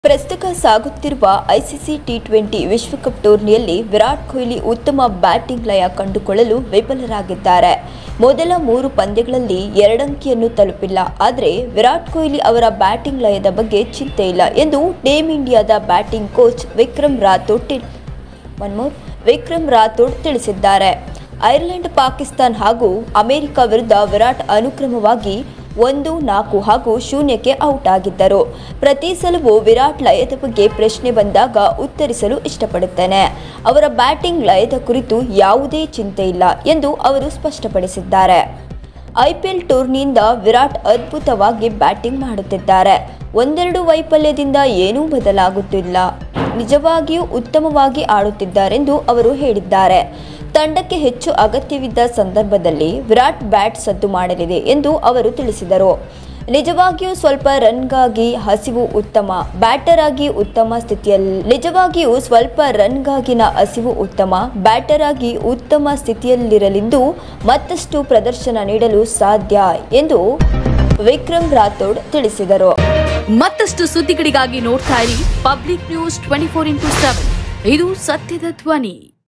ಪ್ರಸ್ತುತ ಸಾಗುತ್ತಿರುವ ICC T twenty ವಿಶ್ವಕಪ್ ಟೂರ್ನಿಯಲ್ಲಿ ವಿರಾಟ್ ಕೊಹ್ಲಿ ಉತ್ತಮ ಬ್ಯಾಟಿಂಗ್ ಲಯ ಕಂಡುಕೊಳ್ಳಲು ವಿಫಲರಾಗಿದ್ದಾರೆ ಮೊದಲ ಮೂರು ಪಂದ್ಯಗಳಲ್ಲಿ ಎರಡಂಕಿಯನ್ನು ತಲುಪಿಲ್ಲ ಆದರೆ ವಿರಾಟ್ ಕೊಹ್ಲಿ ಅವರ ಬ್ಯಾಟಿಂಗ್ ಲಯದ ಬಗ್ಗೆ ಚಿಂತೆ ಇಲ್ಲ ಎಂದು ಟೀಮ್ ಇಂಡಿಯಾದ batting coach Vikram Rathore T- one more Vikram Rathore ತಿಳಿಸಿದ್ದಾರೆ ಐರ್ಲೆಂಡ್ ಪಾಕಿಸ್ತಾನ್ ಹಾಗೂ ಅಮೆರಿಕ ವಿರುದ್ಧ ವಿರಾಟ್ ಅನುಕ್ರಮವಾಗಿ ಒಂದು ನಾಲ್ಕು ಹಾಗೂ ಶೂನ್ಯಕ್ಕೆ ಔಟ್ ಆಗಿದ್ದರು ಪ್ರತಿ ಸಲವೂ ವಿರಾಟ್ ಲಯದ ಬಗ್ಗೆ ಪ್ರಶ್ನೆ ಬಂದಾಗ ಉತ್ತರಿಸಲು ಇಷ್ಟಪಡುತ್ತೇನೆ ಅವರ ಬ್ಯಾಟಿಂಗ್ ಲಯದ ಕುರಿತು ಯಾವುದೇ ಚಿಂತೆ ಇಲ್ಲ ಎಂದು ಅವರು ಸ್ಪಷ್ಟಪಡಿಸಿದ್ದಾರೆ ಐಪಿಎಲ್ ಟೂರ್ನಿಯಿಂದ ವಿರಾಟ್ ಅದ್ಭುತವಾಗಿ ಬ್ಯಾಟಿಂಗ್ ಮಾಡುತ್ತಿದ್ದಾರೆ ಒಂದೆರಡು ವೈಫಲ್ಯದಿಂದ ಏನೂ ಬದಲಾಗುತ್ತಿಲ್ಲ ನಿಜವಾಗಿಯೂ ಉತ್ತಮವಾಗಿ ಆಡುತ್ತಿದ್ದಾರೆಂದು ಅವರು ಹೇಳಿದ್ದಾರೆ ತಂಡಕ್ಕೆ ಹೆಚ್ಚು ಅಗತ್ಯವಿದ್ದ ಸಂದರ್ಭದಲ್ಲಿ ವಿರಾಟ್ ಬ್ಯಾಟ್ ಸದ್ದು ಮಾಡಲಿದೆ ಎಂದು ಅವರು ತಿಳಿಸಿದರು ನಿಜವಾಗಿಯೂ ಸ್ವಲ್ಪ ರನ್ಗಾಗಿ ಹಸಿವು ಉತ್ತಮ ಬ್ಯಾಟರ್ ಆಗಿ ಉತ್ತಮ ಸ್ಥಿತಿಯಲ್ಲಿ ನಿಜವಾಗಿಯೂ ಸ್ವಲ್ಪ ರನ್ಗಾಗಿನ ಹಸಿವು ಉತ್ತಮ ಬ್ಯಾಟರ್ ಆಗಿ ಉತ್ತಮ ಸ್ಥಿತಿಯಲ್ಲಿರಲೆಂದು ಮತ್ತಷ್ಟು ಪ್ರದರ್ಶನ ನೀಡಲು ಸಾಧ್ಯ ಎಂದು ವಿಕ್ರಮ್ ರಾಥೋಡ್ ತಿಳಿಸಿದರು ಮತ್ತಷ್ಟು ಸುದ್ದಿಗಳಿಗಾಗಿ ನೋಡ್ತಾ ಇರಿ public news twenty four into seven ಇದು ಸತ್ಯದ ಧ್ವನಿ